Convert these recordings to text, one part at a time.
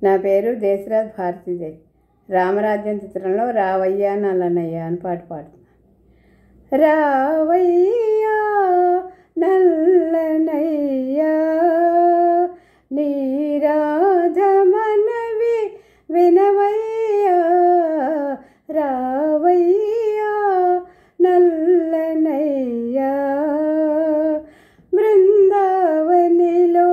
నా పేరు దేశరాజ్ భారతీదేవి రామరాజ్యం చిత్రంలో రావయ్యా నల్లనయ్య అని పాట పాడుతున్నా రావయ్యా నల్లనయ్యా నీరాధమనవి వినవయ్యా రావయ్యా నల్లనయ్యా బృందావనిలో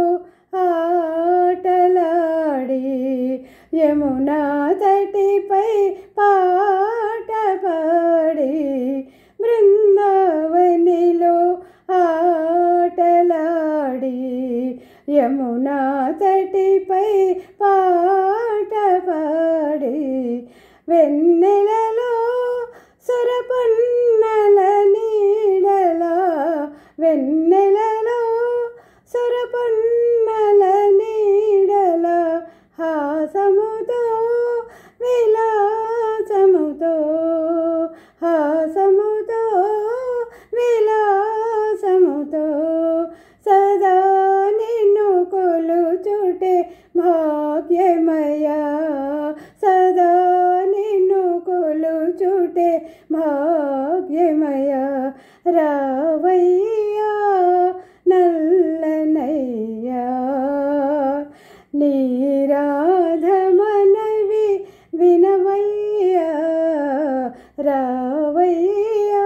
ఆటలాడి యమునా తటిపై పాట పాడి బృందావనిలో ఆటలాడి యమునా తటిపై పాట పాడి వెన్నెలలో సురపన్నల నీడలా వెన్నెలలో సురపన్నల నీడల హాసముతో విలాసముతో హాసముతో విలాసముతో సదా నిన్ను కొలుచుటే భాగ్యమయా సదా నిన్ను కొలుచుటే భాగ్యమయా రావయ్యా నల్లనయ్యా నీరాధమనవి వినవయ్యా రావయ్యా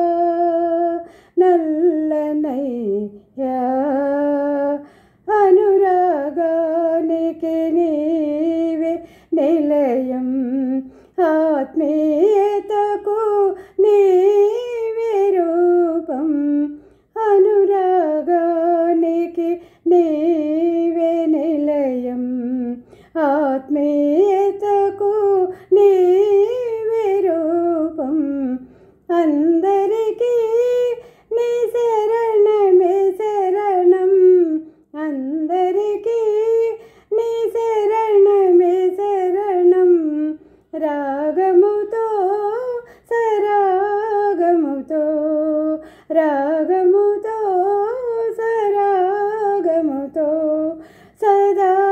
నల్లనయ్యా అనురాగానికి నీవే నిలయం ఆత్మీయతకు నీవే రూపం అనురాగానికి నీవే నిలయం ఆత్మీయతకు నీవే రూపం అందరికీ నీ శరణమే శరణం అందరికీ నీ శరణమే శరణం రాగముతో సరాగముతో రాగముతో సరాగముతో సదా